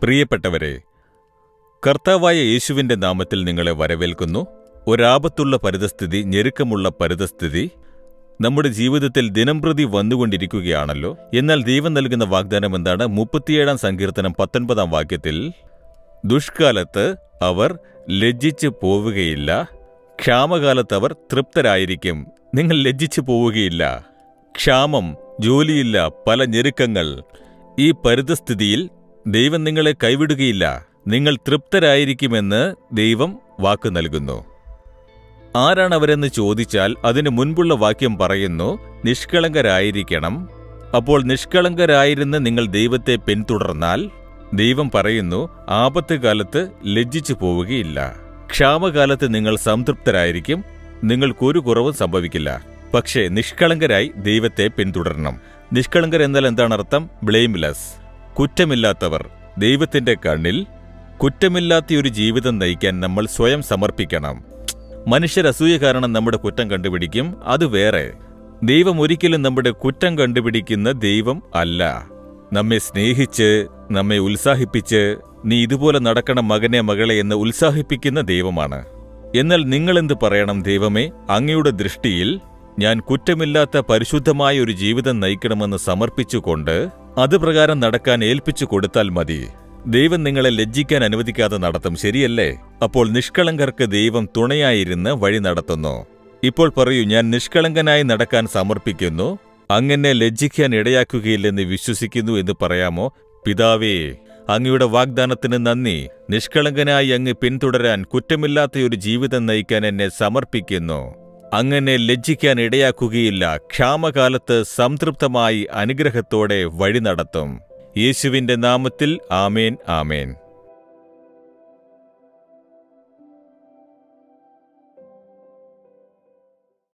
പ്രിയപ്പെട്ടവരെ കർത്താവായ യേശുവിന്റെ നാമത്തിൽ നിങ്ങളെ വരവേൽക്കുന്നു ഒരാപത്തുള്ള പരിതസ്ഥിതി ഞെരുക്കമുള്ള പരിതസ്ഥിതി നമ്മുടെ ജീവിതത്തിൽ ദിനംപ്രതി വന്നുകൊണ്ടിരിക്കുകയാണല്ലോ എന്നാൽ ദൈവം നൽകുന്ന വാഗ്ദാനം എന്താണ് മുപ്പത്തിയേഴാം സങ്കീർത്തനം പത്തൊൻപതാം വാക്യത്തിൽ ദുഷ്കാലത്ത് അവർ ലജ്ജിച്ചു പോവുകയില്ല ക്ഷാമകാലത്ത് അവർ തൃപ്തരായിരിക്കും നിങ്ങൾ ലജ്ജിച്ചു പോവുകയില്ല ക്ഷാമം ജോലിയില്ല പല ഞെരുക്കങ്ങൾ ഈ പരിതസ്ഥിതിയിൽ ദൈവം നിങ്ങളെ കൈവിടുകയില്ല നിങ്ങൾ തൃപ്തരായിരിക്കുമെന്ന് ദൈവം വാക്ക് നൽകുന്നു ആരാണ് അവരെന്ന് ചോദിച്ചാൽ അതിനു മുൻപുള്ള വാക്യം പറയുന്നു നിഷ്കളങ്കരായിരിക്കണം അപ്പോൾ നിഷ്കളങ്കരായിരുന്ന് നിങ്ങൾ ദൈവത്തെ പിന്തുടർന്നാൽ ദൈവം പറയുന്നു ആപത്ത് കാലത്ത് ലജ്ജിച്ചു പോവുകയില്ല ക്ഷാമകാലത്ത് നിങ്ങൾ സംതൃപ്തരായിരിക്കും നിങ്ങൾക്കൊരു കുറവും സംഭവിക്കില്ല പക്ഷേ നിഷ്കളങ്കരായി ദൈവത്തെ പിന്തുടരണം നിഷ്കളങ്കർ എന്നാൽ എന്താണ് അർത്ഥം ബ്ലെയിംലെസ് കുറ്റമില്ലാത്തവർ ദൈവത്തിന്റെ കണ്ണിൽ കുറ്റമില്ലാത്ത ഒരു ജീവിതം നയിക്കാൻ നമ്മൾ സ്വയം സമർപ്പിക്കണം മനുഷ്യരസൂയ കാരണം നമ്മുടെ കുറ്റം കണ്ടുപിടിക്കും അത് വേറെ ദൈവം ഒരിക്കലും നമ്മുടെ കുറ്റം കണ്ടുപിടിക്കുന്ന ദൈവം അല്ല നമ്മെ സ്നേഹിച്ച് നമ്മെ ഉത്സാഹിപ്പിച്ച് നീ ഇതുപോലെ നടക്കണം മകനെ മകളെ എന്ന് ഉത്സാഹിപ്പിക്കുന്ന ദൈവമാണ് എന്നാൽ നിങ്ങളെന്ത് പറയണം ദൈവമേ അങ്ങയുടെ ദൃഷ്ടിയിൽ ഞാൻ കുറ്റമില്ലാത്ത പരിശുദ്ധമായ ഒരു ജീവിതം നയിക്കണമെന്ന് സമർപ്പിച്ചുകൊണ്ട് അത് പ്രകാരം നടക്കാൻ ഏൽപ്പിച്ചു കൊടുത്താൽ മതി ദൈവം നിങ്ങളെ ലജ്ജിക്കാൻ അനുവദിക്കാതെ നടത്തും ശരിയല്ലേ അപ്പോൾ നിഷ്കളങ്കർക്ക് ദൈവം തുണയായിരുന്ന് വഴി നടത്തുന്നു ഇപ്പോൾ പറയൂ ഞാൻ നിഷ്കളങ്കനായി നടക്കാൻ സമർപ്പിക്കുന്നു അങ്ങനെ ലജ്ജിക്കാൻ ഇടയാക്കുകയില്ലെന്ന് വിശ്വസിക്കുന്നു എന്ന് പറയാമോ പിതാവേ അങ്ങയുടെ വാഗ്ദാനത്തിന് നന്ദി നിഷ്കളങ്കനായി അങ്ങ് പിന്തുടരാൻ കുറ്റമില്ലാത്ത ഒരു ജീവിതം നയിക്കാൻ എന്നെ സമർപ്പിക്കുന്നു അങ്ങനെ ലജ്ജിക്കാൻ ഇടയാക്കുകയില്ല ക്ഷാമകാലത്ത് സംതൃപ്തമായി അനുഗ്രഹത്തോടെ വഴി നടത്തും യേശുവിന്റെ നാമത്തിൽ ആമേൻ ആമേൻ